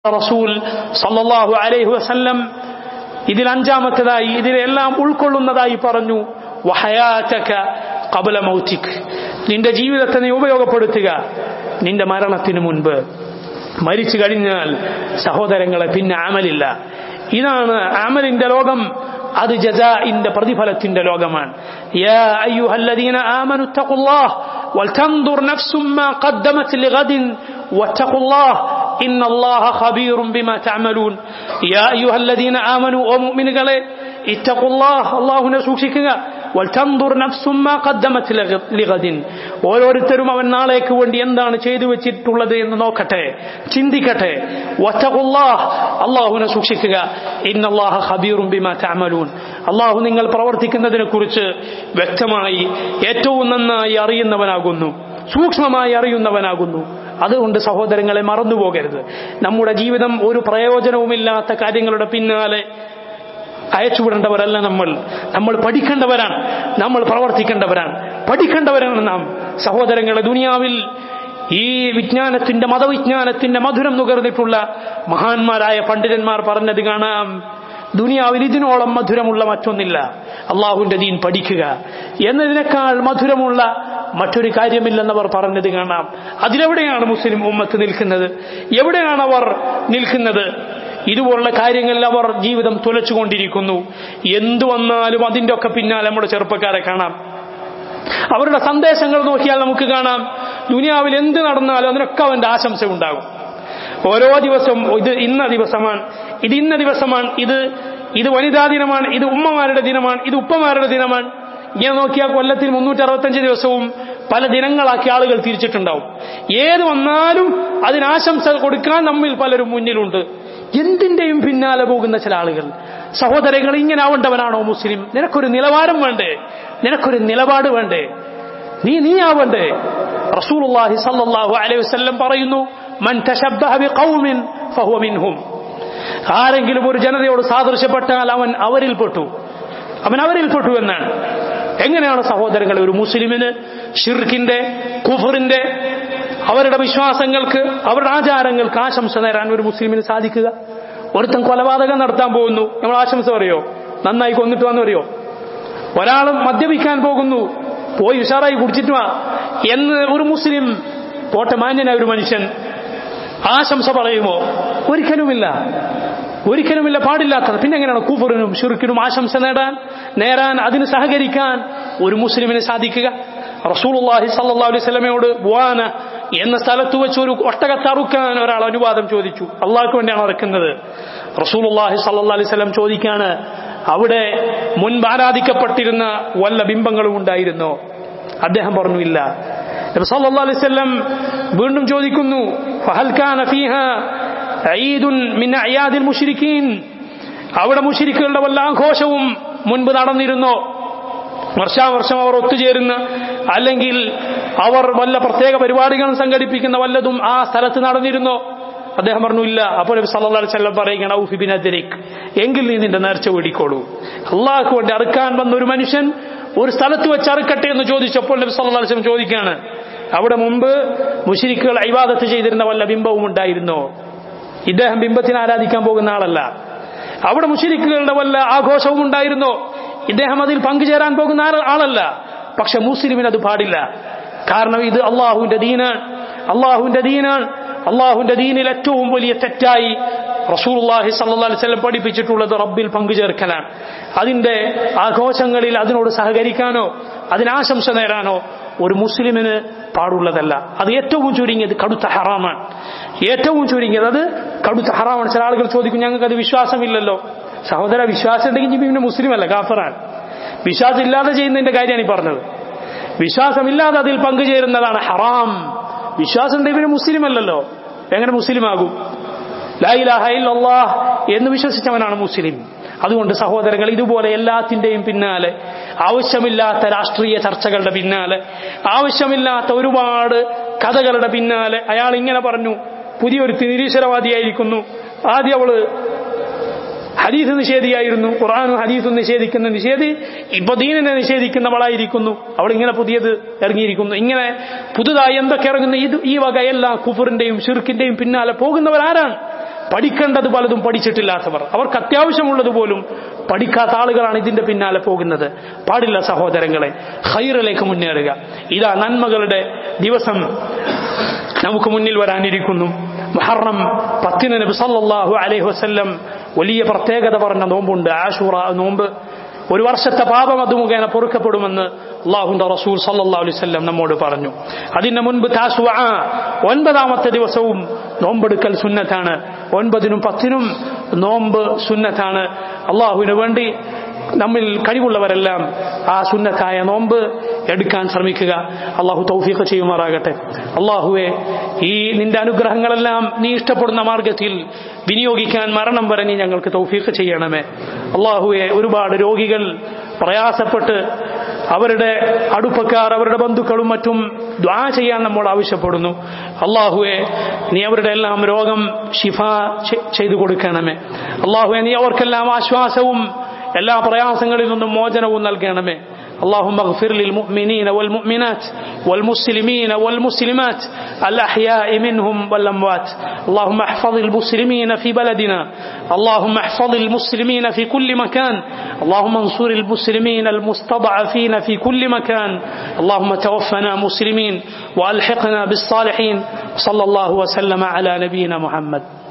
റസൂൽ സല്ലല്ലാഹു അലൈഹി വസല്ലം ഇതിൽ അഞ്ചാമത്തേതായി ഇതിലെല്ലാം ഉൾക്കൊള്ളുന്നതായി പറഞ്ഞു വഹയാതക ഖബല മൗതിക് നിന്റെ ജീവിതത്തെ നീ ഉപയോഗപ്പെടുത്തുക നിന്റെ മരണത്തിന് മുൻപ് മരിച്ചു കഴിഞ്ഞാൽ സഹോദരങ്ങളെ പിന്നെ അമലില്ല ഇതാണ് അമലിന്റെ ലോകം അത് ജസാഇന്റെ പ്രതിഫലത്തിന്റെ ലോകമാണ് യാ അയ്യുഹല്ലദീന ആമനു തഖുല്ലാഹ് വൽതൻദുർ നഫ്സും മാ ഖദ്ദമത് ലിഗദിൻ വത്തഖുല്ലാഹ് ഇന്ന അല്ലാഹ ഖബീറും ബിമാ തഅമലൂൻ യാ അയ്യുഹല്ലദീന ആമനു ഓ മുഅ്മിനുകളെ ഇത്തഖുല്ലാഹ് അല്ലാഹുവിനെ സൂക്ഷിക്കുക വൽതൻദുർ നഫ്സും മാ ഖദ്ദമത് ലിഗദിൻ ഓരോരുത്തരും അവൻ നാളേക്ക് വേണ്ടി എന്താണ് ചെയ്തു വെച്ചിട്ടുള്ളത് എന്ന് നോക്കട്ടെ ചിന്തിക്കട്ടെ വത്തഖുല്ലാഹ് അല്ലാഹുവിനെ സൂക്ഷിക്കുക ഇന്നല്ലാഹ ഖബീറും ബിമാ തഅമലൂൻ അല്ലാഹു നിങ്ങൾ പ്രവർത്തിക്കുന്നതിനെ കുറിച്ച് വ്യക്തമായി ഏറ്റവും നന്നായി അറിയുന്നവനാകുന്നു സൂക്ഷ്മമായി അറിയുന്നവനാകുന്നു അതുകൊണ്ട് സഹോദരങ്ങളെ മറന്നുപോകരുത് നമ്മുടെ ജീവിതം ഒരു പ്രയോജനവുമില്ലാത്ത കാര്യങ്ങളുടെ പിന്നാലെ അയച്ചുവിടേണ്ടവരല്ല നമ്മൾ നമ്മൾ പഠിക്കേണ്ടവരാണ് നമ്മൾ പ്രവർത്തിക്കേണ്ടവരാണ് പഠിക്കേണ്ടവരാണ് നാം സഹോദരങ്ങളെ ദുനിയാവിൽ ഈ വിജ്ഞാനത്തിന്റെ മതവിജ്ഞാനത്തിന്റെ മധുരം നുകർന്നിട്ടുള്ള മഹാന്മാരായ പണ്ഡിതന്മാർ പറഞ്ഞത് കാണാം ദുനിയാവിൽ ഇതിനോളം മധുരമുള്ള മറ്റൊന്നില്ല അള്ളാഹുവിന്റെ ദീൻ പഠിക്കുക എന്നതിനേക്കാൾ മധുരമുള്ള മറ്റൊരു കാര്യമില്ലെന്നവർ പറഞ്ഞത് കാണാം അതിലെവിടെയാണ് മുസ്ലിം ഉമ്മത്ത് നിൽക്കുന്നത് എവിടെയാണ് അവർ നിൽക്കുന്നത് ഇതുപോലുള്ള കാര്യങ്ങളിൽ അവർ ജീവിതം തുലച്ചുകൊണ്ടിരിക്കുന്നു എന്തു വന്നാലും അതിന്റെ ഒക്കെ പിന്നാലെ നമ്മുടെ ചെറുപ്പക്കാരെ കാണാം അവരുടെ സന്ദേശങ്ങൾ നോക്കിയാൽ നമുക്ക് കാണാം ദുനിയാവിൽ എന്ത് നടന്നാലും അതിനൊക്കെ അവന്റെ ആശംസ ഉണ്ടാകും ഓരോ ദിവസവും ഇത് ഇന്ന ദിവസമാണ് ഇത് ഇന്ന ദിവസമാണ് ഇത് ഇത് വനിതാ ദിനമാണ് ഇത് ഉമ്മമാരുടെ ദിനമാണ് ഇത് ഉപ്പമാരുടെ ദിനമാണ് ഇങ്ങനെ നോക്കിയാൽ കൊല്ലത്തിൽ മുന്നൂറ്റി അറുപത്തഞ്ച് ദിവസവും പല ദിനങ്ങളാക്കി ആളുകൾ തിരിച്ചിട്ടുണ്ടാവും ഏത് വന്നാലും അതിനാശംസ കൊടുക്കാൻ നമ്മിൽ പലരും മുന്നിലുണ്ട് എന്തിന്റെയും പിന്നാലെ പോകുന്ന ചില ആളുകൾ സഹോദരങ്ങൾ ഇങ്ങനെ ആവേണ്ടവനാണോ മുസ്ലിം നിനക്കൊരു നിലവാരം വേണ്ടേ നിനക്കൊരു നിലപാട് വേണ്ടേ നീ നീ ആവണ്ടേ റസൂലുള്ളാഹി സല്ലല്ലാഹു അലൈഹി വസല്ലം പറയുന്നു മൻ തശബ്ബഹ ബിഖൗമിൻ ഫഹുവ മിൻഹും ആരെങ്കിലും ഒരു ജനതയോട് സാദൃശ്യപ്പെട്ടാൽ അവൻ അവരിൽപ്പെട്ടു അവൻ അവരിൽപ്പെട്ടു എന്നാണ് എങ്ങനെയാണ് സഹോദരങ്ങളെ ഒരു മുസ്ലിമിന് ഷിർക്കിന്റെ കുഫറിന്റെ അവരുടെ വിശ്വാസങ്ങൾക്ക് അവരുടെ ആചാരങ്ങൾക്ക് ആശംസ നേരാൻ ഒരു മുസ്ലിമിന് സാധിക്കുക ഒരുത്തൻ കൊലപാതകം നടത്താൻ പോകുന്നു നമ്മൾ ആശംസ പറയോ നന്നായി കൊന്നിട്ട് വന്നു പറയോ ഒരാൾ മദ്യപിക്കാൻ പോകുന്നു പോയി ഉഷാറായി കുടിച്ചിട്ട് വാ എന്ന് ഒരു മുസ്ലിം പോട്ടെ മാന്യനായ ഒരു മനുഷ്യൻ ആശംസ പറയുമോ ഒരിക്കലുമില്ല ഒരിക്കലുമില്ല പാടില്ലാത്തത് പിന്നെ എങ്ങനെയാണ് കൂഫറിനും ഷുറുക്കിനും ആശംസ നേടാൻ നേരാൻ അതിന് സഹകരിക്കാൻ ഒരു മുസ്ലിമിന് സാധിക്കുക റസൂലുള്ളാഹി സല്ലല്ലാഹു അലൈഹി വസല്ലമയോട് ബുവാന എന്ന സ്ഥലത്ത് വെച്ച് ഒരു ഒട്ടകത്തെ അറുക്കാൻ ഒരാൾ അനുവാദം ചോദിച്ചു അള്ളാഹ്ക്ക് വേണ്ടിയാണ് അറുക്കുന്നത് റസൂലുള്ളാഹി സല്ലല്ലാഹു അലൈഹി വസല്ലം ചോദിക്കാണ് അവിടെ മുൻപ് ആരാധിക്കപ്പെട്ടിരുന്ന വല്ല ബിംബങ്ങളും ഉണ്ടായിരുന്നോ അദ്ദേഹം പറഞ്ഞു ഇല്ല നബി സല്ലല്ലാഹു അലൈഹി വസല്ലം വീണ്ടും ചോദിക്കുന്നു ഫഹൽ കാന ഫീഹ ഈദുൻ മിൻ അയാദിൽ മുശ്രിക്കീൻ അവിടെ മുശ്രിക്കുകളുടെ വല്ല ആഘോഷവും മുൻപ് നടന്നിരുന്നോ വർഷാവർഷം അവർ ഒത്തുചേരുന്ന അല്ലെങ്കിൽ അവർ വല്ല പ്രത്യേക പരിപാടികൾ സംഘടിപ്പിക്കുന്ന വല്ലതും ആ സ്ഥലത്ത് നടന്നിരുന്നോ അദ്ദേഹം പറഞ്ഞു ഇല്ല അപ്പോൾ നബി സല്ലല്ലാഹു അലൈഹി വസല്ലം പറയുകയാണ് ഔഫി ബിൻ അദ്രിക് എങ്കിൽ നീ നിന്റെ നേർച്ച വേടിക്കോളൂ അള്ളാഹ്ക്ക് വേണ്ടി അറുക്കാൻ വന്ന ഒരു മനുഷ്യൻ ഒരു സ്ഥലത്ത് വെച്ച് അറുക്കട്ടെ എന്ന് ചോദിച്ചപ്പോൾ നബി സല്ലല്ലാഹു അലൈഹി വസല്ലം ചോദിക്കുകയാണ് അവിടെ മുമ്പ് മുശ്രിക്കുകൾ ഇബാദത്ത് ചെയ്തിരുന്ന വല്ല ബിംബവും ഉണ്ടായിരുന്നോ ഇദ്ദേഹം ബിംബത്തിനെ ആരാധിക്കാൻ പോകുന്ന ആളല്ല അവിടെ മുഷിരിക്കുകളുടെ വല്ല ആഘോഷവും ഉണ്ടായിരുന്നോ ഇദ്ദേഹം അതിൽ പങ്കുചേരാൻ പോകുന്ന ആളല്ല പക്ഷെ മുസ്ലിമിന് അത് പാടില്ല കാരണം ഇത് അള്ളാഹുവിന്റെ ദീനാണ് അള്ളാഹുവിന്റെ ദീനാണ് അള്ളാഹുവിന്റെ ദീനിൽ ഏറ്റവും വലിയ തെറ്റായി റസൂലുള്ളാഹി സല്ലല്ലാഹു അലൈഹി വസല്ലം പഠിപ്പിച്ചിട്ടുള്ളത് റബ്ബിൽ പങ്കുചേർക്കലാണ് അതിന്റെ ആഘോഷങ്ങളിൽ അതിനോട് സഹകരിക്കാനോ അതിനാശംസ നേടാനോ ഒരു മുസ്ലിമിന് പാടുള്ളതല്ല അത് ഏറ്റവും ചുരുങ്ങിയത് കടുത്ത ഹറാമാണ് ഏറ്റവും ചുരുങ്ങിയത് അത് കടുത്ത ഹറാമാണ് ചില ആളുകൾ ചോദിക്കും ഞങ്ങൾക്ക് അത് വിശ്വാസമില്ലല്ലോ സഹോദര വിശ്വാസം ഉണ്ടെങ്കിൽ പിന്നെ മുസ്ലിം അല്ല കാഫറാണ് വിശ്വാസം ഇല്ലാതെ ചെയ്യുന്നതിന്റെ കാര്യമാണ് ഈ പറഞ്ഞത് വിശ്വാസമില്ലാതെ അതിൽ പങ്കുചേരുന്നതാണ് ഹറാം വിശ്വാസം ഉണ്ടെങ്കിൽ പിന്നെ മുസ്ലിം അല്ലല്ലോ എങ്ങനെ മുസ്ലിമാകും ലായിലാഹ എന്ന് വിശ്വസിച്ചവനാണ് മുസ്ലിം അതുകൊണ്ട് സഹോദരങ്ങൾ ഇതുപോലെ എല്ലാത്തിന്റെയും പിന്നാലെ ആവശ്യമില്ലാത്ത രാഷ്ട്രീയ ചർച്ചകളുടെ പിന്നാലെ ആവശ്യമില്ലാത്ത ഒരുപാട് കഥകളുടെ പിന്നാലെ അയാൾ ഇങ്ങനെ പറഞ്ഞു പുതിയൊരു നിരീശ്വരവാദിയായിരിക്കുന്നു ആദ്യം അവള് ഹദീസ് നിഷേധിയായിരുന്നു ഖുറാനും ഹദീസും നിഷേധിക്കുന്ന നിഷേധി ഇപ്പൊ ദീനിനെ നിഷേധിക്കുന്നവളായിരിക്കുന്നു അവൾ ഇങ്ങനെ പുതിയത് ഇറങ്ങിയിരിക്കുന്നു ഇങ്ങനെ പുതുതായി എന്തൊക്കെ ഇറങ്ങുന്ന ഇത് ഈ വക എല്ലാ കുഫറിന്റെയും ഷിർക്കിന്റെയും പിന്നാലെ പോകുന്നവരാരാണ് പഠിക്കേണ്ടത് പലതും പഠിച്ചിട്ടില്ലാത്തവർ അവർക്ക് അത്യാവശ്യമുള്ളത് പോലും പഠിക്കാത്ത ആളുകളാണ് ഇതിന്റെ പിന്നാലെ പോകുന്നത് പാടില്ല സഹോദരങ്ങളെ ഹൈറിലേക്ക് മുന്നേറുക ഇതാ നന്മകളുടെ ദിവസം നമുക്ക് മുന്നിൽ വരാനിരിക്കുന്നു മുഹറം പത്തിന് നബി സല്ലല്ലാഹു അലൈഹി വസല്ലം വലിയ പ്രത്യേകത പറഞ്ഞ നോമ്പുണ്ട് ആഷൂറ നോമ്പ് ഒരു വർഷത്തെ പാപം അത് മുഖേന പൊറുക്കപ്പെടുമെന്ന് അള്ളാഹുന്റെ റസൂൽ സല്ലല്ലാഹു അലൈഹി വസല്ലം നമ്മോട് പറഞ്ഞു അതിന് മുൻപ് താസുവ ഒൻപതാമത്തെ ദിവസവും നോമ്പെടുക്കൽ സുന്നത്താണ് ഒൻപതിനും പത്തിനും നോമ്പ് സുന്നത്താണ് അള്ളാഹുവിന് വേണ്ടി നമ്മിൽ കഴിവുള്ളവരെല്ലാം ആ സുന്നത്തായ നോമ്പ് എടുക്കാൻ ശ്രമിക്കുക അള്ളാഹു തൗഫീഖ് ചെയ്യുമാറാകട്ടെ അള്ളാഹുവെ ഈ നിന്റെ അനുഗ്രഹങ്ങളെല്ലാം നീ ഇഷ്ടപ്പെടുന്ന മാർഗത്തിൽ വിനിയോഗിക്കാൻ മരണം വരെ നീ ഞങ്ങൾക്ക് തൗഫീഖ് ചെയ്യണമേ അള്ളാഹുവെ ഒരുപാട് രോഗികൾ പ്രയാസപ്പെട്ട് അവരുടെ അടുപ്പക്കാർ അവരുടെ ബന്ധുക്കളും മറ്റും ദ്വാ ചെയ്യാൻ നമ്മോട് ആവശ്യപ്പെടുന്നു അള്ളാഹുവെ നീ അവരുടെ എല്ലാം രോഗം ഷിഫ ചെയ്തു കൊടുക്കണമേ അള്ളാഹുവെ നീ അവർക്കെല്ലാം ആശ്വാസവും എല്ലാ പ്രയാസങ്ങളിൽ നിന്നും മോചനവും നൽകണമേ اللهم اغفر للمؤمنين والمؤمنات والمسلمين والمسلمات الأحياء منهم والأموات اللهم احفظ المسلمين في بلدنا اللهم احفظ المسلمين في كل مكان اللهم انصر المسلمين المستضعفين في كل مكان اللهم توفنا مسلمين وألحقنا بالصالحين صلى الله وسلم على نبينا محمد